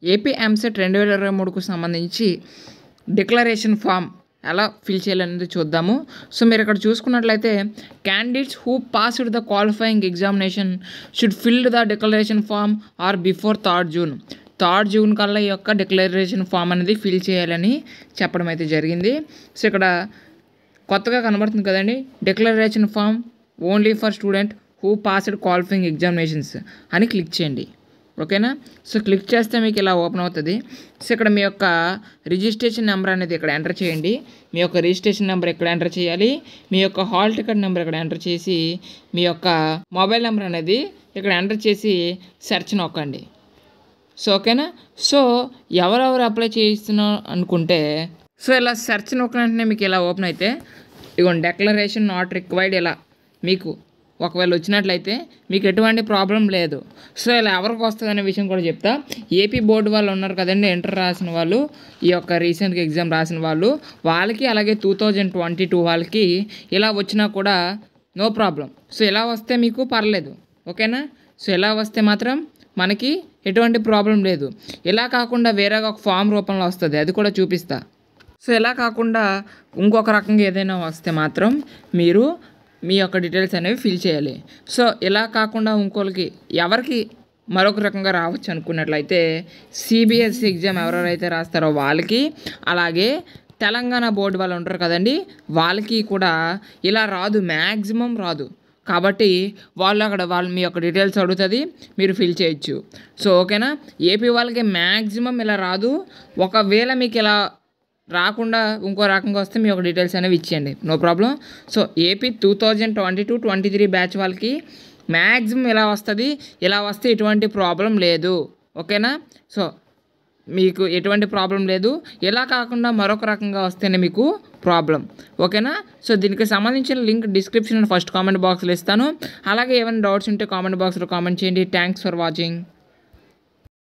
AP EAMCET రెండు వేల ఇరవై మూడుకు సంబంధించి డిక్లరేషన్ ఫామ్ ఎలా ఫిల్ చేయాలనేది చూద్దాము సో మీరు ఇక్కడ చూసుకున్నట్లయితే candidates who passed the qualifying examination should filled the declaration form are before third June third June కల్లా ఈ యొక్క డిక్లరేషన్ ఫామ్ అనేది ఫిల్ చేయాలని చెప్పడం అయితే జరిగింది సో ఇక్కడ కొత్తగా కనబడుతుంది కదండి declaration form only for student who passed qualifying examinations అని క్లిక్ చేయండి ఓకేనా సో క్లిక్ చేస్తే మీకు ఇలా ఓపెన్ అవుతుంది సో ఇక్కడ మీ యొక్క రిజిస్ట్రేషన్ నెంబర్ అనేది ఇక్కడ ఎంటర్ చేయండి మీ యొక్క రిజిస్ట్రేషన్ నెంబర్ ఇక్కడ ఎంటర్ చేయాలి మీ యొక్క హాల్ టికెట్ నెంబర్ ఇక్కడ ఎంటర్ చేసి మీ యొక్క మొబైల్ నెంబర్ అనేది ఇక్కడ ఎంటర్ చేసి సెర్చ్ నొక్కండి సో ఓకేనా సో ఎవరెవరు అప్లై చేయిస్తున్నాం అనుకుంటే సో ఇలా సెర్చ్ నొక్కిన వెంటనే మీకు ఇలా ఓపెన్ అయితే ఇదిగోండి డెక్లరేషన్ నాట్ రిక్వైర్డ్ ఇలా మీకు ఒకవేళ వచ్చినట్లయితే మీకు ఎటువంటి ప్రాబ్లం లేదు సో ఇలా ఎవరికి వస్తుంది అనే విషయం కూడా చెప్తా ఏపీ బోర్డు వాళ్ళు ఉన్నారు కదండి ఇంటర్ రాసిన వాళ్ళు ఈ యొక్క రీసెంట్గా ఎగ్జామ్ రాసిన వాళ్ళు వాళ్ళకి అలాగే టూ థౌజండ్ ట్వంటీ టూ వాళ్ళకి ఇలా వచ్చినా కూడా నో ప్రాబ్లం సో ఇలా వస్తే మీకు పర్లేదు ఓకేనా సో ఇలా వస్తే మాత్రం మనకి ఎటువంటి ప్రాబ్లం లేదు ఇలా కాకుండా వేరేగా ఒక ఫామ్ రూపంలో వస్తుంది అది కూడా చూపిస్తా సో ఇలా కాకుండా ఇంకొక రకంగా ఏదైనా వస్తే మాత్రం మీరు మీ యొక్క డీటెయిల్స్ అనేవి ఫిల్ చేయాలి సో ఇలా కాకుండా ఇంకోళ్ళకి ఎవరికి మరొక రకంగా రావచ్చు అనుకున్నట్లయితే సిబిఎస్ఈ ఎగ్జామ్ ఎవరెవరైతే రాస్తారో వాళ్ళకి అలాగే తెలంగాణ బోర్డు వాళ్ళు ఉంటారు కదండి వాళ్ళకి కూడా ఇలా రాదు మ్యాక్సిమం రాదు కాబట్టి వాళ్ళు అక్కడ వాళ్ళు మీ యొక్క డీటెయిల్స్ అడుగుతుంది మీరు ఫిల్ చేయొచ్చు సో ఓకేనా ఏపీ వాళ్ళకి మ్యాక్సిమం ఇలా రాదు ఒకవేళ మీకు ఇలా రాకుండా ఇంకో రకంగా వస్తే మీ యొక్క డీటెయిల్స్ అనేవి ఇచ్చేయండి no problem so AP two thousand twenty two twenty three batch వాళ్ళకి మ్యాక్సిమం ఇలా వస్తుంది ఇలా వస్తే ఎటువంటి ప్రాబ్లం లేదు ఓకేనా సో మీకు ఎటువంటి ప్రాబ్లం లేదు ఇలా కాకుండా మరొక రకంగా వస్తేనే మీకు ప్రాబ్లం ఓకేనా సో దీనికి సంబంధించిన లింక్ డిస్క్రిప్షన్ ఫస్ట్ కామెంట్ బాక్స్లో ఇస్తాను అలాగే ఏమైనా డౌట్స్ ఉంటే కామెంట్ బాక్స్లో కామెంట్ చేయండి థ్యాంక్స్ ఫర్ వాచింగ్